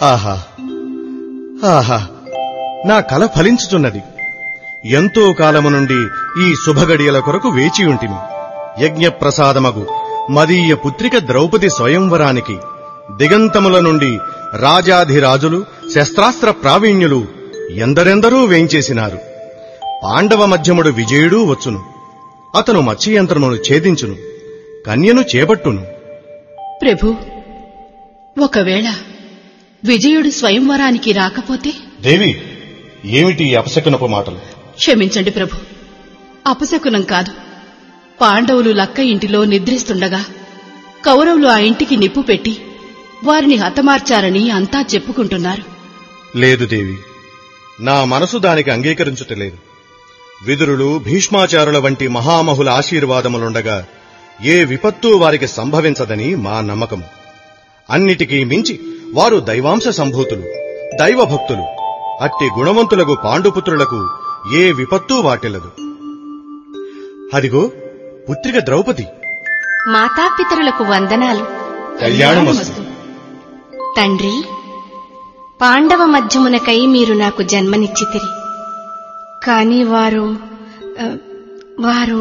ఆహా ఆహా నా కల ఫలించుచున్నది ఎంతో కాలము నుండి ఈ శుభగడియల కొరకు వేచి ఉంటిమి యజ్ఞప్రసాదమగు మదీయ పుత్రిక ద్రౌపది స్వయంవరానికి దిగంతముల నుండి రాజాధిరాజులు శస్త్రాస్త్ర ప్రావీణ్యులు ఎందరెందరూ వేంచేసినారు పాండవ మధ్యముడు విజయుడూ వచ్చును అతను మత్స్యయంత్రమును ఛేదించును కన్యను చేపట్టును ప్రభు ఒకవేళ విజయుడు స్వయంవరానికి రాకపోతే దేవి ఏమిటి ఈ అపశకునపు మాటలు క్షమించండి ప్రభు అపశకునం కాదు పాండవులు లక్క ఇంటిలో నిద్రిస్తుండగా కౌరవులు ఆ ఇంటికి నిప్పు పెట్టి వారిని హతమార్చారని అంతా చెప్పుకుంటున్నారు లేదు దేవి నా మనసు దానికి అంగీకరించుటలేదు విదురులు భీష్మాచారుల వంటి మహామహుల ఆశీర్వాదములుండగా ఏ విపత్తు వారికి సంభవించదని మా నమ్మకము అన్నిటికీ మించి వారు దైవాంశ సంభూతులు దైవభక్తులు అట్టి గుణవంతులకు పాండుపుత్రులకు ఏ విపత్తు వాటిల్లదు అదిగో పుత్రిక ద్రౌపది మాతాపితరులకు వందనాలు కళ్యాణమస్తు తండ్రి పాండవ మధ్యమునకై మీరు నాకు జన్మనిచ్చితిరి కాని వారు ఆ, వారు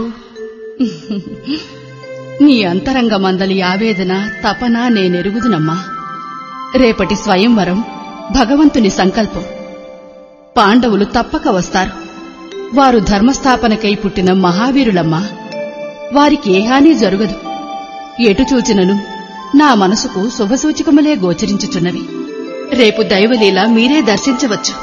నీ అంతరంగమందలి ఆవేదన తపన నేనెరుగుదునమ్మా రేపటి స్వయంవరం భగవంతుని సంకల్పం పాండవులు తప్పక వస్తారు వారు ధర్మస్థాపనకై పుట్టిన మహావీరులమ్మా వారికి ఏ హాని జరుగదు ఎటు చూచినను నా మనసుకు శుభసూచకములే గోచరించుచున్నవి రేపు దైవలీల మీరే దర్శించవచ్చు